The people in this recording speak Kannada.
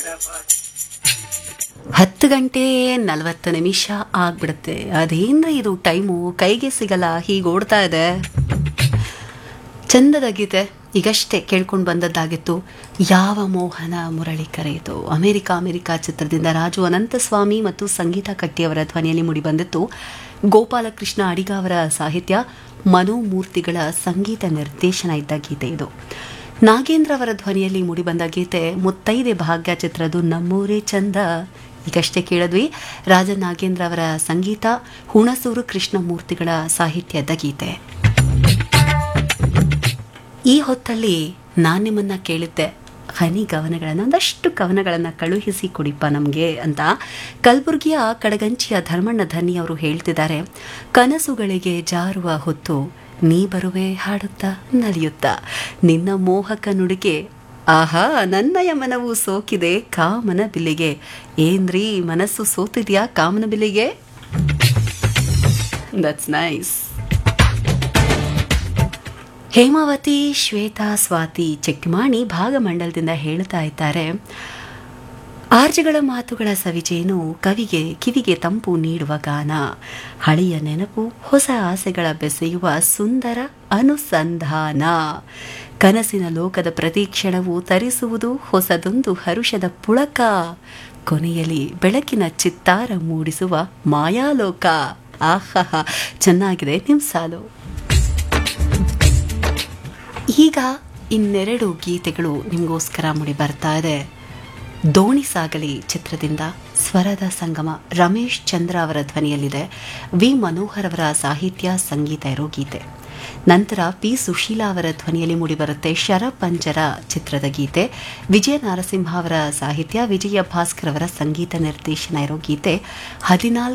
ಹತ್ತು ಗಂಟೆ ನಲವತ್ತು ನಿಮಿಷ ಆಗ್ಬಿಡುತ್ತೆ ಅದೇನ್ರಿ ಇದು ಟೈಮು ಕೈಗೆ ಸಿಗಲ್ಲ ಹೀಗೆ ಓಡ್ತಾ ಇದೆ ಚಂದದ ಗೀತೆ ಈಗಷ್ಟೇ ಕೇಳ್ಕೊಂಡು ಬಂದದ್ದಾಗಿತ್ತು ಯಾವ ಮೋಹನ ಮುರಳಿ ಕರೆಯಿತು ಅಮೆರಿಕ ಅಮೆರಿಕ ಚಿತ್ರದಿಂದ ರಾಜು ಅನಂತಸ್ವಾಮಿ ಮತ್ತು ಸಂಗೀತ ಕಟ್ಟಿಯವರ ಧ್ವನಿಯಲ್ಲಿ ಮೂಡಿಬಂದಿತ್ತು ಗೋಪಾಲಕೃಷ್ಣ ಅಡಿಗ ಅವರ ಸಾಹಿತ್ಯ ಮನೋಮೂರ್ತಿಗಳ ಸಂಗೀತ ನಿರ್ದೇಶನ ಇದ್ದ ಗೀತೆ ಇದು ನಾಗೇಂದ್ರ ಅವರ ಧ್ವನಿಯಲ್ಲಿ ಮೂಡಿಬಂದ ಗೀತೆ ಮುತ್ತೈದೆ ಭಾಗ್ಯ ಚಿತ್ರದ್ದು ನಮ್ಮೂರೇ ಚಂದ ಈಗಷ್ಟೇ ಕೇಳಿದ್ವಿ ರಾಜ ನಾಗೇಂದ್ರ ಅವರ ಸಂಗೀತ ಹುಣಸೂರು ಕೃಷ್ಣಮೂರ್ತಿಗಳ ಸಾಹಿತ್ಯದ ಗೀತೆ ಈ ಹೊತ್ತಲ್ಲಿ ನಾನು ನಿಮ್ಮನ್ನ ಕೇಳಿದ್ದೆ ಹನಿ ಕವನಗಳನ್ನು ಒಂದಷ್ಟು ಕವನಗಳನ್ನು ಕಳುಹಿಸಿ ಕೊಡಿಪ್ಪ ನಮಗೆ ಅಂತ ಕಲಬುರಗಿಯ ಕಡಗಂಚಿಯ ಧರ್ಮಣ್ಣ ಧನಿ ಅವರು ಹೇಳ್ತಿದ್ದಾರೆ ಕನಸುಗಳಿಗೆ ಜಾರುವ ಹೊತ್ತು ನೀ ಬರುವೆ ಹಾಡುತ್ತಾ ನಲಿಯುತ್ತಾ ನಿನ್ನ ಮೋಹಕ ನುಡಿಗೆ ಆಹಾ ನನ್ನಯ ಮನವು ಸೋಕಿದೆ ಕಾಮನ ಬಿಲ್ಲಿಗೆ ಏನ್ರಿ ಮನಸ್ಸು ಸೋತಿದ್ಯಾ ಕಾಮನ ಬಿಲ್ಲಿಗೆ ದಟ್ಸ್ ನೈಸ್ ಹೇಮಾವತಿ ಶ್ವೇತಾ ಸ್ವಾತಿ ಚೆಕ್ಮಾಣಿ ಭಾಗಮಂಡಲದಿಂದ ಹೇಳ್ತಾ ಇದ್ದಾರೆ ಆರ್ಜಗಳ ಮಾತುಗಳ ಸವಿಜೇನು ಕವಿಗೆ ಕಿವಿಗೆ ತಂಪು ನೀಡುವ ಗಾನ ಹಳೆಯ ನೆನಪು ಹೊಸ ಆಸೆಗಳ ಬೆಸೆಯುವ ಸುಂದರ ಅನುಸಂಧಾನ ಕನಸಿನ ಲೋಕದ ಪ್ರತಿಕ್ಷಣವು ತರಿಸುವುದು ಹೊಸದೊಂದು ಹರುಷದ ಪುಳಕ ಕೊನೆಯಲ್ಲಿ ಬೆಳಕಿನ ಚಿತ್ತಾರ ಮೂಡಿಸುವ ಮಾಯಾಲೋಕ ಆಹಾ ಚೆನ್ನಾಗಿದೆ ನಿಮ್ಮ ಸಾಲು ಈಗ ಇನ್ನೆರಡು ಗೀತೆಗಳು ನಿಮಗೋಸ್ಕರ ಮೂಡಿ ಬರ್ತಾ ಇದೆ ದೋಣಿ ಸಾಗಲಿ ಚಿತ್ರದಿಂದ ಸ್ವರದ ಸಂಗಮ ರಮೇಶ್ ಚಂದ್ರ ಅವರ ಧ್ವನಿಯಲ್ಲಿದೆ ವಿ ಮನೋಹರ್ ಅವರ ಸಾಹಿತ್ಯ ಸಂಗೀತ ಇರೋ ಗೀತೆ ನಂತರ ಪಿ ಸುಶೀಲಾ ಅವರ ಧ್ವನಿಯಲ್ಲಿ ಮೂಡಿಬರುತ್ತೆ ಶರಪಂಜರ ಚಿತ್ರದ ಗೀತೆ ವಿಜಯ ನರಸಿಂಹ ಅವರ ಸಾಹಿತ್ಯ ವಿಜಯ ಭಾಸ್ಕರ್ ಅವರ ಸಂಗೀತ ನಿರ್ದೇಶನ ಇರೋ ಗೀತೆ ಹದಿನಾಲ್ಕು